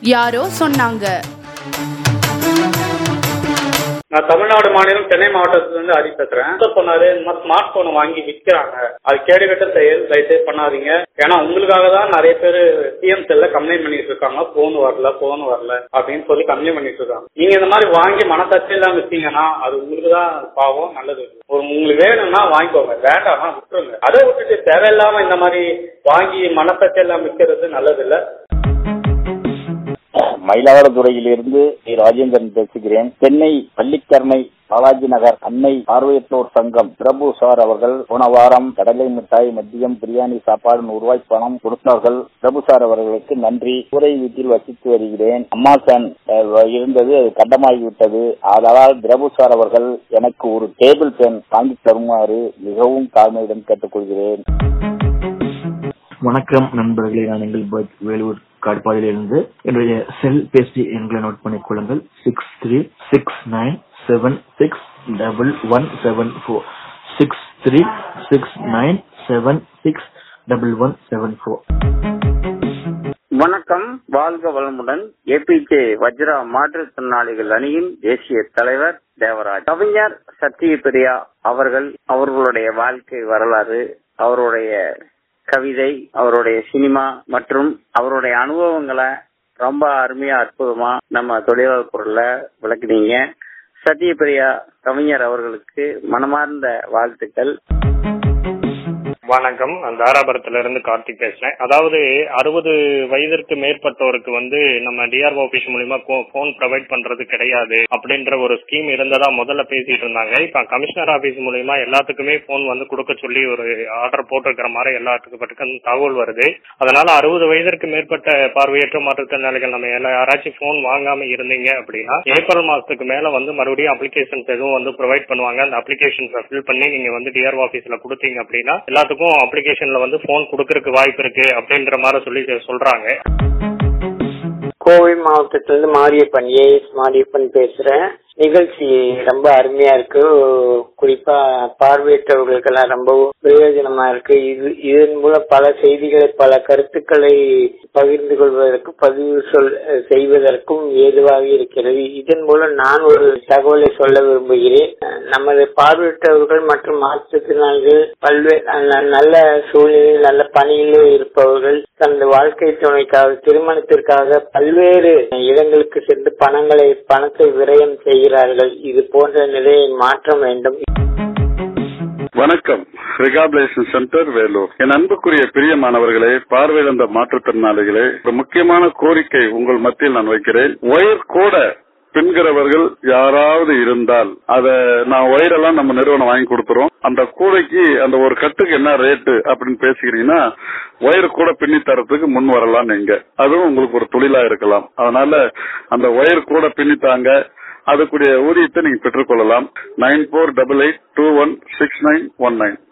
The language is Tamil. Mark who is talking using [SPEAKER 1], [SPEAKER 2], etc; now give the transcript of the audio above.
[SPEAKER 1] யாரோ சொன்னாங்க
[SPEAKER 2] நான் தமிழ்நாடு மாநிலம் சென்னை மாவட்டத்துல இருந்து ஹரி பேசுறேன் என்ன சொன்னாரு இந்த மாதிரி ஸ்மார்ட் போன் வாங்கி விற்கிறாங்க அது கேடுகட்ட செயல் தயவுசெய்து பண்ணாதீங்க ஏன்னா உங்களுக்காக தான் நிறைய பேர் சிஎம் செல்ல கம்ப்ளைண்ட் பண்ணிட்டு இருக்காங்க போன் வரல போன் வரல அப்படின்னு சொல்லி கம்ப்ளைண்ட் பண்ணிட்டு இருக்காங்க நீங்க இந்த மாதிரி வாங்கி மனசாட்சி இல்லாம வித்தீங்கன்னா அது உங்களுக்கு தான் பாவம் நல்லது ஒரு உங்களுக்கு வேணும்னா வாங்கிக்கோங்க வேண்டாம்னா விட்டுருங்க அதை விட்டுட்டு தேவையில்லாம இந்த மாதிரி வாங்கி மனசாட்சி இல்லாம விற்கிறது நல்லது இல்ல
[SPEAKER 3] மயிலாடுதுறையிலிருந்து டி. ராஜேந்திரன் பேசுகிறேன் சென்னை பள்ளிக்கரணை பாலாஜி நகர் அன்னை பார்வையற்றோர் சங்கம் பிரபு சார் அவர்கள் போன வாரம் கடலை மிட்டாய் மதியம் பிரியாணி சாப்பாடு நூறு ரூபாய் பணம் கொடுத்தார்கள் பிரபு சார் அவர்களுக்கு நன்றி கூரை வீட்டில் வசித்து வருகிறேன் அம்மா ஃபேன் அஹ், இருந்தது அது கண்டமாகிவிட்டது அதனால் பிரபு சார் அவர்கள் எனக்கு ஒரு டேபிள் ஃபேன் வாங்கி தருமாறு மிகவும் தாழ்மையுடன் கேட்டுக்கொள்கிறேன்
[SPEAKER 4] வணக்கம் நண்பர்களே நான் எங்கள் பர்த் வேலூர் காட்பாடியிலிருந்து என்னுடைய செல் பேசி எண்களை நோட் பண்ணிக் கொள்ளுங்கள் six three six nine seven six double one seven four six three six nine seven six double one seven four
[SPEAKER 5] வணக்கம் வாழ்க வளமுடன் ஏபிஜே வஜ்ரா மாற்றுத்திறனாளிகள் அணியின் தேசிய தலைவர் தேவராஜ் கவிஞர் சத்தியபிரியா அவர்கள் அவர்களுடைய வாழ்க்கை வரலாறு அவருடைய கவிதை அவருடைய சினிமா மற்றும் அவருடைய அனுபவங்களை ரொம்ப அருமையா அற்புதமா நம்ம தொழிலாளர் பொருள்ல விளக்குனீங்க சத்தியபிரியா கவிஞர் அவர்களுக்கு மனமார்ந்த வாழ்த்துக்கள்
[SPEAKER 6] வணக்கம் நான் தாராபுரத்துல இருந்து கார்த்திக் பேசுறேன் அதாவது அறுபது வயதிற்கு மேற்பட்டோருக்கு வந்து நம்ம டிஆர்ஓ ஆபீஸ் மூலியமா போன் ப்ரொவைட் பண்றது கிடையாது அப்படின்ற ஒரு ஸ்கீம் இருந்ததா முதல்ல பேசிட்டு இருந்தாங்க இப்ப கமிஷனர் ஆபீஸ் மூலியமா எல்லாத்துக்குமே போன் வந்து கொடுக்க சொல்லி ஒரு ஆர்டர் போட்டிருக்கிற மாதிரி எல்லாத்துக்கும் பட்டுக்கும் தகவல் வருது அதனால அறுபது வயதிற்கு மேற்பட்ட பார்வையற்ற மாற்றுத்திறனாளிகள் நம்ம எல்லா யாராச்சும் போன் வாங்காம இருந்தீங்க அப்படின்னா ஏப்ரல் மாசத்துக்கு மேல வந்து மறுபடியும் அப்ளிகேஷன்ஸ் எதுவும் வந்து ப்ரொவைட் பண்ணுவாங்க அந்த அப்ளிகேஷன்ஸ் ஃபில் பண்ணி நீங்க வந்து டிஆர்ஓ ஆபீஸ்ல கொடுத்தீங்க அப்படின்னா எல்லாத்துக்கும் அப்ளிகேஷன்ல வந்து போன் கொடுக்கறதுக்கு வாய்ப்பு இருக்கு அப்படின்ற மாதிரி சொல்லி சொல்றாங்க
[SPEAKER 7] கோவை மாவட்டத்திலிருந்து மாரியப்பன் ஏஎஸ் மாரியப்பன் பேசுறேன் நிகழ்ச்சி ரொம்ப அருமையா இருக்கு குறிப்பா பார்வையற்றவர்களுக்கெல்லாம் ரொம்ப பிரயோஜனமா இருக்கு இது இதன் மூலம் பல செய்திகளை பல கருத்துக்களை பகிர்ந்து கொள்வதற்கும் பதிவு சொல் செய்வதற்கும் ஏதுவாக இருக்கிறது இதன் மூலம் நான் ஒரு தகவலை சொல்ல விரும்புகிறேன் நமது பார்வையற்றவர்கள் மற்றும் மாற்றுத்திறனாளிகள் பல்வேறு நல்ல சூழ்நிலையில் நல்ல பணியிலே இருப்பவர்கள் தனது வாழ்க்கை துணைக்காக திருமணத்திற்காக பல்வேறு இடங்களுக்கு சென்று பணங்களை பணத்தை விரயம் செய்கிறார்கள் இது போன்ற நிலையை மாற்ற வேண்டும்
[SPEAKER 8] வணக்கம் ரிகாபிலேஷன் சென்டர் வேலூர் என் அன்புக்குரிய பிரியமானவர்களே பார்வையிழந்த மாற்றுத்திறனாளிகளே ஒரு முக்கியமான கோரிக்கை உங்கள் மத்தியில் நான் வைக்கிறேன் ஒயர் கூட பின்கிறவர்கள் யாராவது இருந்தால் அத நான் ஒயரெல்லாம் நம்ம நிறுவனம் வாங்கி கொடுத்துறோம் அந்த கூடைக்கு அந்த ஒரு கட்டுக்கு என்ன ரேட்டு அப்படின்னு பேசிக்கிறீங்கன்னா ஒயர் கூட பின்னி தரத்துக்கு முன் வரலாம் நீங்க அதுவும் உங்களுக்கு ஒரு தொழிலா இருக்கலாம் அதனால அந்த ஒயர் கூட பின்னித்தாங்க அதுக்குரிய ஊதியத்தை நீங்க பெற்றுக்கொள்ளலாம் nine four double eight two one six nine one nine